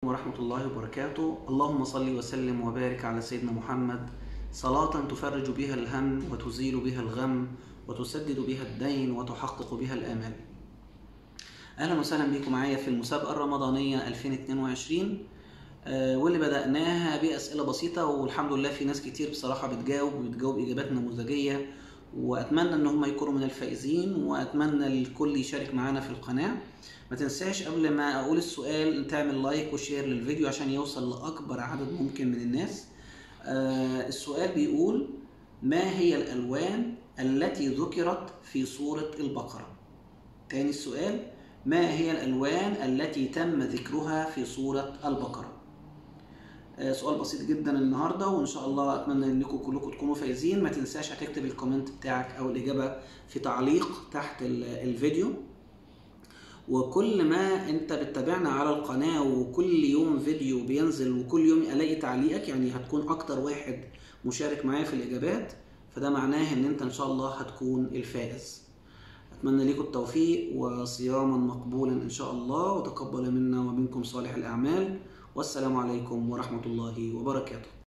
ورحمة الله وبركاته اللهم صل وسلم وبارك على سيدنا محمد صلاة تفرج بها الهم وتزيل بها الغم وتسدد بها الدين وتحقق بها الآمال أهلا وسهلا بكم معايا في المسابقة الرمضانية 2022 آه، واللي بدأناها بأسئلة بسيطة والحمد لله في ناس كتير بصراحة بتجاوب وبتجاوب إجابات نموذجية وأتمنى إن هم يكونوا من الفائزين وأتمنى الكل يشارك معانا في القناة ما تنساش قبل ما أقول السؤال تعمل لايك وشير للفيديو عشان يوصل لأكبر عدد ممكن من الناس آه، السؤال بيقول ما هي الألوان التي ذكرت في سورة البقرة تاني السؤال ما هي الألوان التي تم ذكرها في سورة البقرة آه، سؤال بسيط جدا النهارده وان شاء الله اتمنى انكم كلكم تكونوا فايزين ما تنساش هتكتب الكومنت بتاعك او الاجابه في تعليق تحت ال- الفيديو وكل ما انت بتتابعنا على القناه وكل يوم فيديو بينزل وكل يوم الاقي تعليقك يعني هتكون اكتر واحد مشارك معايا في الاجابات فده معناه ان انت ان شاء الله هتكون الفائز اتمنى لكم التوفيق وصياما مقبولا ان شاء الله وتقبل منا ومنكم صالح الاعمال والسلام عليكم ورحمه الله وبركاته